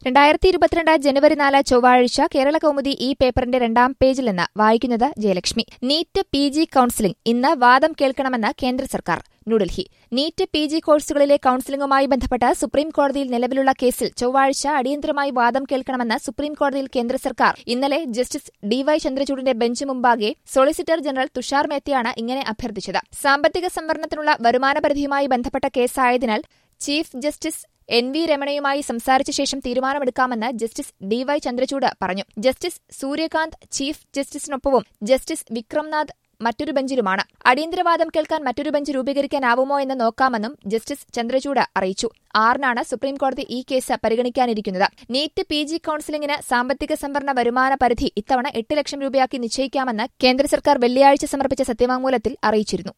രണ്ടായിരത്തി ഇരുപത്തിരണ്ട് ജനുവരി നാല് ചൊവ്വാഴ്ച കേരള കൗമുദി ഈ പേപ്പറിന്റെ രണ്ടാം പേജിൽ നിന്ന് വായിക്കുന്നത് Jayalakshmi NEET P G counselling ഇന്ന് വാദം കേൾക്കണമെന്ന് കേന്ദ്ര സർക്കാർ ന്യൂഡൽഹി നീറ്റ് പി ജി കോഴ്സുകളിലെ കൌൺസിലിംഗുമായി ബന്ധപ്പെട്ട് സുപ്രീം കോടതിയിൽ നിലവിലുള്ള കേസിൽ ചൊവ്വാഴ്ച അടിയന്തരമായി വാദം കേൾക്കണമെന്ന് സുപ്രീം കോടതിയിൽ കേന്ദ്ര സർക്കാർ ഇന്നലെ ജസ്റ്റിസ് ഡിവൈ ചന്ദ്രചൂഡിന്റെ ബെഞ്ച് മുമ്പാകെ സോളിസിറ്റർ ജനറൽ തുഷാർ മേത്തയാണ് ഇങ്ങനെ അഭ്യർത്ഥിച്ചത് സാമ്പത്തിക സംവരണത്തിനുള്ള വരുമാന പരിധിയുമായി ബന്ധപ്പെട്ട കേസായതിനാൽ ചീഫ് ജസ്റ്റിസ് എൻ വി രമണയുമായി സംസാരിച്ച ശേഷം തീരുമാനമെടുക്കാമെന്ന് ജസ്റ്റിസ് ഡിവൈ ചന്ദ്രചൂഡ് പറഞ്ഞു ജസ്റ്റിസ് സൂര്യകാന്ത് ചീഫ് ജസ്റ്റിസിനൊപ്പവും ജസ്റ്റിസ് വിക്രംനാഥ് മറ്റൊരു ബെഞ്ചിലുമാണ് അടിയന്തരവാദം കേൾക്കാൻ മറ്റൊരു ബെഞ്ച് രൂപീകരിക്കാനാവുമോ എന്ന് നോക്കാമെന്നും ജസ്റ്റിസ് ചന്ദ്രചൂഡ് അറിയിച്ചു ആറിനാണ് സുപ്രീംകോടതി ഈ കേസ് പരിഗണിക്കാനിരിക്കുന്നത് നീറ്റ് പി ജി കൌൺസിലിംഗിന് സാമ്പത്തിക സംവരണ വരുമാന പരിധി ഇത്തവണ എട്ട് ലക്ഷം രൂപയാക്കി നിശ്ചയിക്കാമെന്ന് കേന്ദ്ര സർക്കാർ വെള്ളിയാഴ്ച സമർപ്പിച്ച സത്യവാങ്മൂലത്തിൽ അറിയിച്ചിരുന്നു